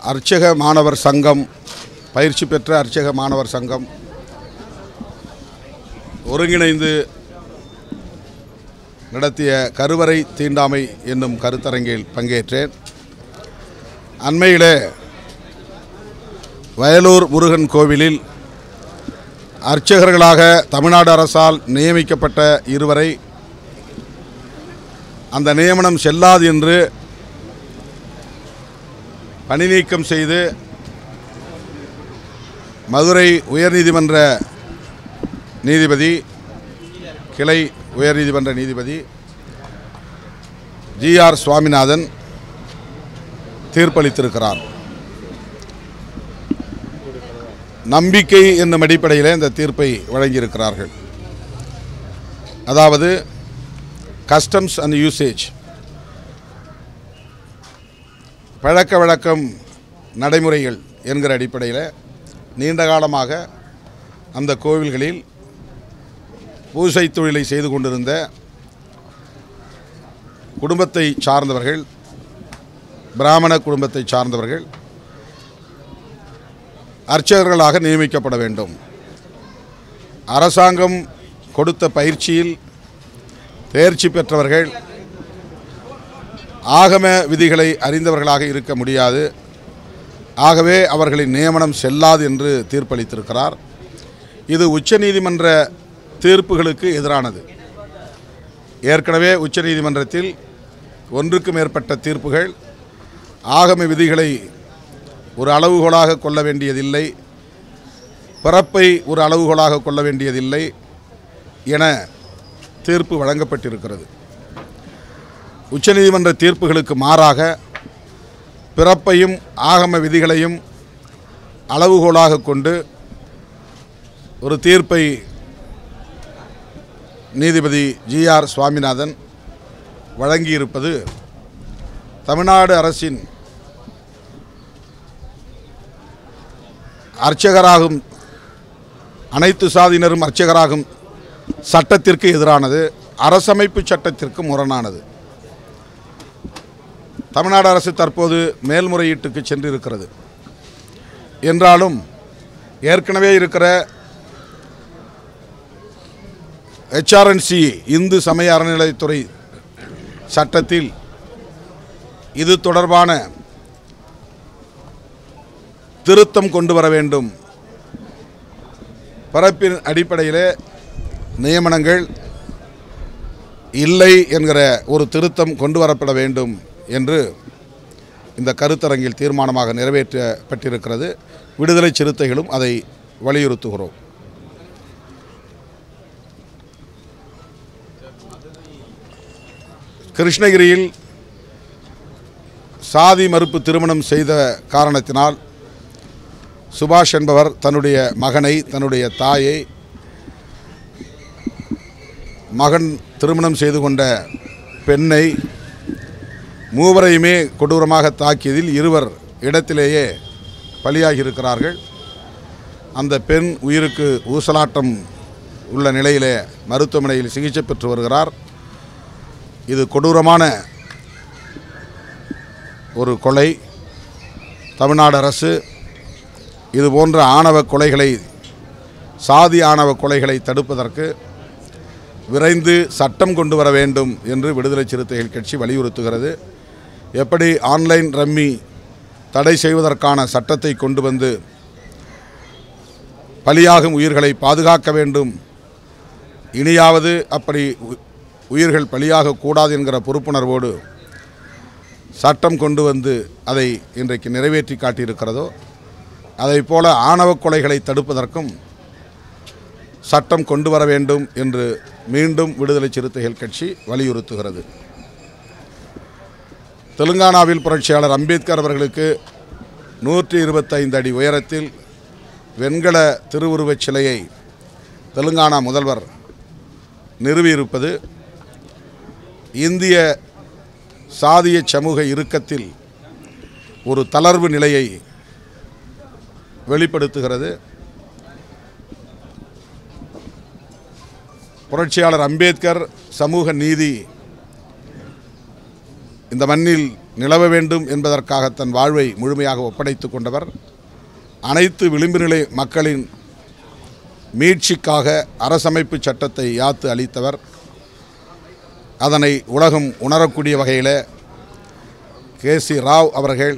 அர்ச்சக மாணவர் சங்கம் பயிற்சி பெற்ற அர்ச்சக மாணவர் சங்கம் ஒருங்கிணைந்து நடத்திய கருவறை தீண்டாமை என்னும் கருத்தரங்கில் பங்கேற்றேன் அண்மையிலே வயலூர் முருகன் கோவிலில் அர்ச்சகர்களாக தமிழ்நாடு அரசால் நியமிக்கப்பட்ட இருவரை அந்த நியமனம் செல்லாது என்று பணி நீக்கம் செய்து மதுரை உயர்நீதிமன்ற நீதிபதி கிளை உயர்நீதிமன்ற நீதிபதி ஜிஆர் சுவாமிநாதன் தீர்ப்பளித்திருக்கிறார் நம்பிக்கை என்னும் அடிப்படையில் இந்த தீர்ப்பை வழங்கியிருக்கிறார்கள் அதாவது கஸ்டம்ஸ் அண்ட் யூசேஜ் பழக்க வழக்கம் நடைமுறைகள் என்கிற அடிப்படையில் நீண்ட காலமாக அந்த கோவில்களில் பூசை தொழிலை செய்து கொண்டிருந்த குடும்பத்தை சார்ந்தவர்கள் பிராமண குடும்பத்தை சார்ந்தவர்கள் அர்ச்சகர்களாக நியமிக்கப்பட வேண்டும் அரசாங்கம் கொடுத்த பயிற்சியில் தேர்ச்சி பெற்றவர்கள் ஆகம விதிகளை அறிந்தவர்களாக இருக்க முடியாது ஆகவே அவர்களின் நியமனம் செல்லாது என்று தீர்ப்பளித்திருக்கிறார் இது உச்சநீதிமன்ற தீர்ப்புகளுக்கு எதிரானது ஏற்கனவே உச்சநீதிமன்றத்தில் ஒன்றுக்கு மேற்பட்ட தீர்ப்புகள் ஆகம விதிகளை ஒரு அளவுகோலாக கொள்ள வேண்டியதில்லை பிறப்பை ஒரு அளவுகோலாக கொள்ள வேண்டியதில்லை என தீர்ப்பு வழங்கப்பட்டிருக்கிறது உச்சநீதிமன்ற தீர்ப்புகளுக்கு மாறாக பிறப்பையும் ஆகம விதிகளையும் அளவுகோலாக கொண்டு ஒரு தீர்ப்பை நீதிபதி ஜிஆர் சுவாமிநாதன் வழங்கியிருப்பது தமிழ்நாடு அரசின் அர்ச்சகராகும் அனைத்து சாதியினரும் அர்ச்சகராகும் சட்டத்திற்கு எதிரானது அரசமைப்பு சட்டத்திற்கு முரணானது தமிழ்நாடு அரசு தற்போது மேல்முறையீட்டுக்கு சென்றிருக்கிறது என்றாலும் ஏற்கனவே இருக்கிற ஹெச்ஆர்என்சி இந்து சமய அறநிலையத்துறை சட்டத்தில் இது தொடர்பான திருத்தம் கொண்டு வர வேண்டும் பரப்பின் அடிப்படையிலே நியமனங்கள் இல்லை என்கிற ஒரு திருத்தம் கொண்டு வரப்பட வேண்டும் என்று இந்த கருத்தரங்கில் தீர்மானமாக நிறைவேற்றப்பட்டிருக்கிறது விடுதலை சிறுத்தைகளும் அதை வலியுறுத்துகிறோம் கிருஷ்ணகிரியில் சாதி மறுப்பு திருமணம் செய்த காரணத்தினால் சுபாஷ் என்பவர் தன்னுடைய மகனை தன்னுடைய தாயை மகன் திருமணம் செய்து கொண்ட பெண்ணை மூவரையுமே கொடூரமாக தாக்கியதில் இருவர் இடத்திலேயே பலியாகி இருக்கிறார்கள் அந்த பெண் உயிருக்கு ஊசலாட்டம் உள்ள நிலையிலே மருத்துவமனையில் சிகிச்சை பெற்று வருகிறார் இது கொடூரமான ஒரு கொலை தமிழ்நாடு அரசு இது போன்ற ஆணவ கொலைகளை சாதி ஆணவ கொலைகளை தடுப்பதற்கு விரைந்து சட்டம் கொண்டு வர வேண்டும் என்று விடுதலை சிறுத்தைகள் கட்சி வலியுறுத்துகிறது எப்படி ஆன்லைன் ரம்மி தடை செய்வதற்கான சட்டத்தை கொண்டு வந்து பலியாகும் உயிர்களை பாதுகாக்க வேண்டும் இனியாவது அப்படி உ- உயிர்கள் பலியாகக்கூடாது என்கிற பொறுப்புணர்வோடு சட்டம் கொண்டு வந்து அதை இன்றைக்கு நிறைவேற்றி காட்டியிருக்கிறதோ அதைப் போல ஆணவக் கொலைகளை தடுப்பதற்கும் சட்டம் கொண்டு வர வேண்டும் என்று மீண்டும் விடுதலை சிறுத்தைகள் கட்சி வலியுறுத்துகிறது தெலுங்கானாவில் புரட்சியாளர் அம்பேத்கர் அவர்களுக்கு நூற்றி இருபத்தைந்து அடி உயரத்தில் வெண்கல திருவுருவச் சிலையை தெலுங்கானா முதல்வர் நிறுவியிருப்பது இந்திய சாதிய சமூக இறுக்கத்தில் ஒரு தளர்வு நிலையை வெளிப்படுத்துகிறது புரட்சியாளர் அம்பேத்கர் சமூக நீதி இந்த மண்ணில் நிலவ வேண்டும் என்பதற்காக தன் வாழ்வை முழுமையாக ஒப்படைத்து கொண்டவர் அனைத்து விளிம்பு நிலை மக்களின் மீட்சிக்காக அரசமைப்பு சட்டத்தை யாத்து அளித்தவர் அதனை உலகம் உணரக்கூடிய வகையில் கே சி ராவ் அவர்கள்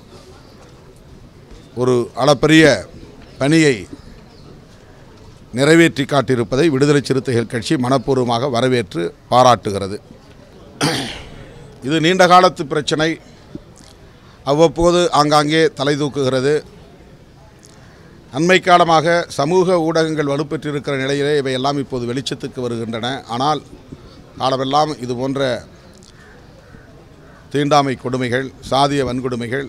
ஒரு அளப்பரிய பணியை நிறைவேற்றி காட்டியிருப்பதை விடுதலை சிறுத்தைகள் கட்சி மனப்பூர்வமாக வரவேற்று பாராட்டுகிறது இது நீண்ட காலத்து பிரச்சனை அவ்வப்போது ஆங்காங்கே தலை தூக்குகிறது அண்மை காலமாக சமூக ஊடகங்கள் வலுப்பெற்றிருக்கிற நிலையிலே இவையெல்லாம் இப்போது வெளிச்சத்துக்கு வருகின்றன ஆனால் காலமெல்லாம் இது போன்ற தீண்டாமை கொடுமைகள் சாதிய வன்கொடுமைகள்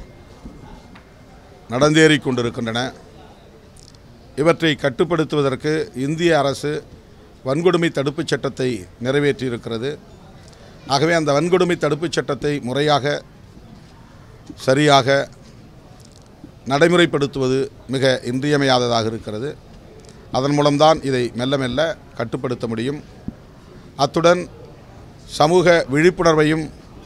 நடந்தேறிக் கொண்டிருக்கின்றன இவற்றை கட்டுப்படுத்துவதற்கு இந்திய அரசு வன்கொடுமை தடுப்புச் சட்டத்தை நிறைவேற்றியிருக்கிறது ஆகவே அந்த வன்கொடுமை தடுப்புச் சட்டத்தை முறையாக சரியாக நடைமுறைப்படுத்துவது மிக இன்றியமையாததாக இருக்கிறது அதன் மூலம்தான் இதை மெல்ல மெல்ல கட்டுப்படுத்த முடியும் அத்துடன் சமூக விழிப்புணர்வையும்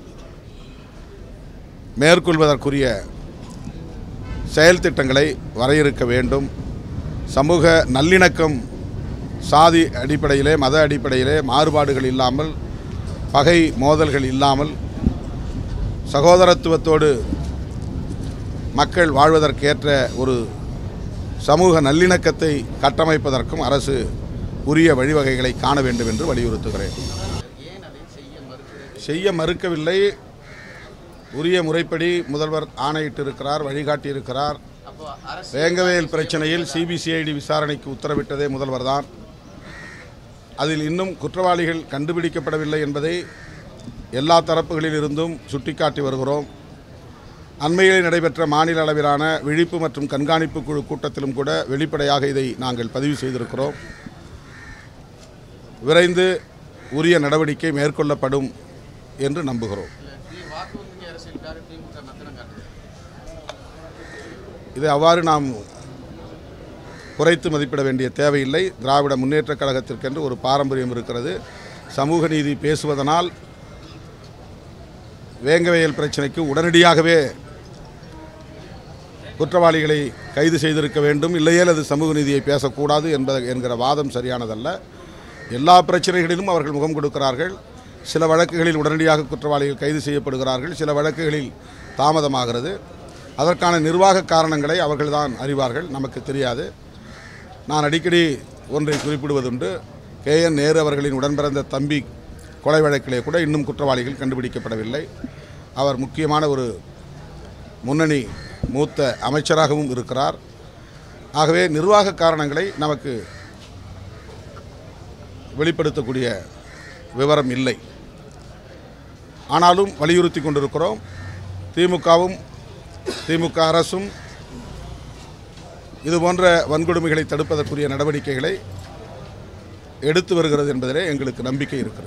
மேற்கொள்வதற்குரிய செயல் திட்டங்களை வரையறுக்க வேண்டும் சமூக நல்லிணக்கம் சாதி அடிப்படையிலே மத அடிப்படையிலே மாறுபாடுகள் இல்லாமல் பகை மோதல்கள் இல்லாமல் சகோதரத்துவத்தோடு மக்கள் வாழ்வதற்கேற்ற ஒரு சமூக நல்லிணக்கத்தை கட்டமைப்பதற்கும் அரசு உரிய வழிவகைகளை காண வேண்டும் என்று வலியுறுத்துகிறேன் செய்ய மறுக்கவில்லை உரிய முறைப்படி முதல்வர் ஆணையிட்டிருக்கிறார் வழிகாட்டியிருக்கிறார் வேங்கவேல் பிரச்சனையில் சிபிசிஐடி விசாரணைக்கு உத்தரவிட்டதே முதல்வர் தான் அதில் இன்னும் குற்றவாளிகள் கண்டுபிடிக்கப்படவில்லை என்பதை எல்லா தரப்புகளிலிருந்தும் சுட்டிக்காட்டி வருகிறோம் அண்மையில் நடைபெற்ற மாநில அளவிலான விழிப்பு மற்றும் கண்காணிப்பு குழு கூட்டத்திலும் கூட வெளிப்படையாக இதை நாங்கள் பதிவு செய்திருக்கிறோம் விரைந்து உரிய நடவடிக்கை மேற்கொள்ளப்படும் என்று நம்புகிறோம் வாக்கு வங்கி அரசியலுக்காக திமுக மெத்தனம் காட்டுது இதை அவ்வாறு நாம் குறைத்து மதிப்பிட வேண்டிய தேவையில்லை திராவிட முன்னேற்றக் கழகத்திற்கென்று ஒரு பாரம்பரியம் இருக்கிறது சமூக நீதி பேசுவதனால் வேங்கவயல் பிரச்சனைக்கு உடனடியாகவே குற்றவாளிகளை கைது செய்திருக்க வேண்டும் இல்லையேல் அது சமூக நீதியை பேசக்கூடாது என்பத என்கிற வாதம் சரியானதல்ல எல்லா பிரச்சனைகளிலும் அவர்கள் முகம் கொடுக்கிறார்கள் சில வழக்குகளில் உடனடியாக குற்றவாளிகள் கைது செய்யப்படுகிறார்கள் சில வழக்குகளில் தாமதமாகிறது அதற்கான நிர்வாக காரணங்களை அவர்கள்தான் அறிவார்கள் நமக்கு தெரியாது நான் அடிக்கடி ஒன்றை குறிப்பிடுவதுண்டு கே என் நேரு அவர்களின் உடன்பிறந்த தம்பி கொலை வழக்கிலே கூட இன்னும் குற்றவாளிகள் கண்டுபிடிக்கப்படவில்லை அவர் முக்கியமான ஒரு முன்னணி மூத்த அமைச்சராகவும் இருக்கிறார் ஆகவே நிர்வாக காரணங்களை நமக்கு வெளிப்படுத்தக்கூடிய விவரம் இல்லை ஆனாலும் வலியுறுத்தி கொண்டிருக்கிறோம் திமுகவும் திமுக அரசும் இது போன்ற வன்கொடுமைகளை தடுப்பதற்குரிய நடவடிக்கைகளை எடுத்து வருகிறது என்பதிலே எங்களுக்கு நம்பிக்கை இருக்கிறது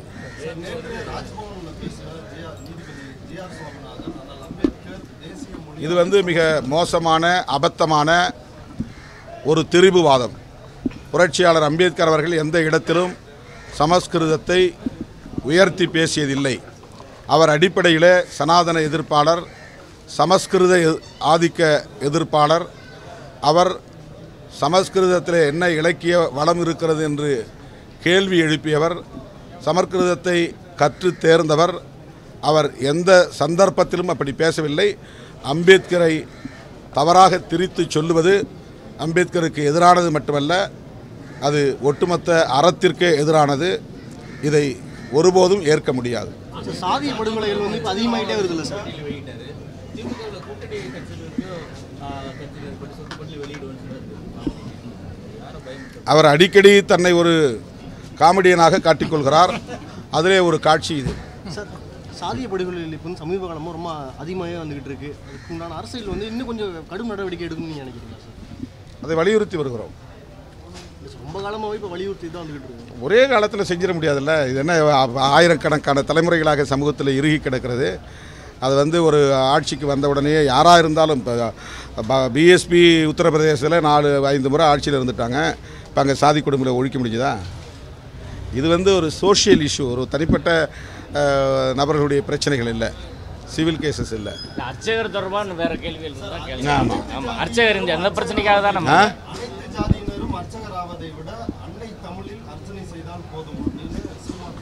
இது வந்து மிக மோசமான அபத்தமான ஒரு திரிபுவாதம் புரட்சியாளர் அம்பேத்கர் அவர்கள் எந்த இடத்திலும் சமஸ்கிருதத்தை உயர்த்தி பேசியதில்லை அவர் அடிப்படையில் சனாதன எதிர்ப்பாளர் சமஸ்கிருத எ- ஆதிக்க எதிர்ப்பாளர் அவர் சமஸ்கிருதத்தில் என்ன இலக்கிய வளம் இருக்கிறது என்று கேள்வி எழுப்பியவர் சமஸ்கிருதத்தை கற்று தேர்ந்தவர் அவர் எந்த சந்தர்ப்பத்திலும் அப்படி பேசவில்லை அம்பேத்கரை தவறாக திரித்து சொல்லுவது அம்பேத்கருக்கு எதிரானது மட்டுமல்ல அது ஒட்டுமொத்த அறத்திற்கே எதிரானது இதை ஒருபோதும் ஏற்க முடியாது சார், சாதிய படுகொலைகள் வந்து இப்போ அதிகமாகிட்டே வருது இல்லை சார் திமுகவில் கூட்டணி கட்சிகளுக்கும் கட்சிகள் பற்றி சொத்து பண்ணி வெளியிடுவோம்னு யாரும் பயமுறுத்த அவர் அடிக்கடி தன்னை ஒரு காமெடியனாக காட்டிக்கொள்கிறார் அதிலே ஒரு காட்சி இது சார் சாதிய படுகொலைகள் இப்போ வந்து சமீப காலமாக ரொம்ப அதிகமாகவே வந்துகிட்டு இருக்கு அதுக்கு உண்டான அரசியல் வந்து இன்னும் கொஞ்சம் கடும் நடவடிக்கை எடுக்கணும்னு நீங்க நினைக்கிறீங்களா சார் அதை வலியுறுத்தி வருகிறோம் இல்ல சார், ரொம்ப காலமாகவே இப்போ வலியுறுத்தி தான் வந்துகிட்டு இருக்கு ஒரே காலத்தில் செஞ்சிட முடியாதுல்ல இது என்ன ஆ- ஆயிரக்கணக்கான தலைமுறைகளாக சமூகத்தில் இறுகி கிடக்கிறது அது வந்து ஒரு ஆட்சிக்கு வந்த உடனே யாராக இருந்தாலும் இப்போ பிஎஸ்பி உத்தரப்பிரதேசத்தில் நாலு ஐந்து முறை ஆட்சியில் இருந்துட்டாங்க இப்போ அங்கே சாதி கொடுமையை ஒழிக்க முடிஞ்சுதா இது வந்து ஒரு சோஷியல் இஷ்யூ ஒரு தனிப்பட்ட அஹ், நபர்களுடைய பிரச்சனைகள் இல்லை சிவில் கேசஸ் இல்லை இல்ல, அர்ச்சகர் தொடர்பான வேற கேள்விகள் தான் கேள்வி ஆமா. ஆமா அர்ச்சகர் இந்த அந்த பிரச்சனைக்காக தான் நம்ம ஆ அனைத்து ஜாதியினரும் அர்ச்சகர் ஆவதை விட அன்னை தமிழில் அர்ச்சனை செய்தால் போதும் அப்படின்னு சீமான்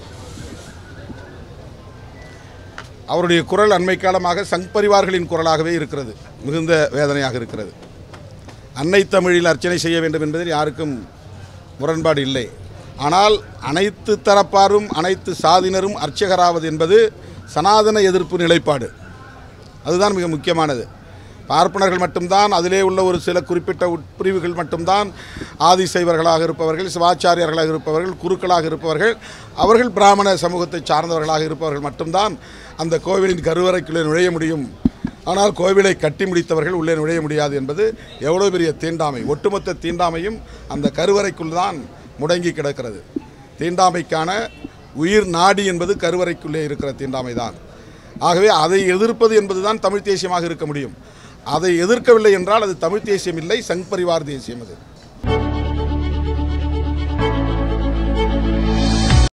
அவருடைய குரல் அண்மை காலமாக சங் பரிவார்களின் குரலாகவே இருக்கிறது மிகுந்த வேதனையாக இருக்கிறது அன்னை தமிழில் அர்ச்சனை செய்ய வேண்டும் என்பதில் யாருக்கும் முரண்பாடு இல்லை ஆனால் அனைத்து தரப்பாரும் அனைத்து சாதியினரும் அர்ச்சகராவது என்பது சனாதன எதிர்ப்பு நிலைப்பாடு அதுதான் மிக முக்கியமானது பார்ப்பனர்கள் மட்டும்தான் அதிலே உள்ள ஒரு சில குறிப்பிட்ட உட்பிரிவுகள் மட்டும்தான் ஆதிசைவர்களாக இருப்பவர்கள் சிவாச்சாரியர்களாக இருப்பவர்கள் குருக்களாக இருப்பவர்கள் அவர்கள் பிராமண சமூகத்தை சார்ந்தவர்களாக இருப்பவர்கள் மட்டும்தான் அந்த கோவிலின் கருவறைக்குள்ளே நுழைய முடியும் ஆனால் கோவிலை கட்டி முடித்தவர்கள் உள்ளே நுழைய முடியாது என்பது எவ்வளோ பெரிய தீண்டாமை ஒட்டுமொத்த தீண்டாமையும் அந்த கருவறைக்குள் தான் முடங்கி கிடக்கிறது தீண்டாமைக்கான உயிர் நாடி என்பது கருவறைக்குள்ளே இருக்கிற தீண்டாமை தான் ஆகவே அதை எதிர்ப்பது என்பதுதான் தமிழ் தேசியமாக இருக்க முடியும் அதை எதிர்க்கவில்லை என்றால் அது தமிழ் தேசியம் இல்லை சங் பரிவார் தேசியம் அது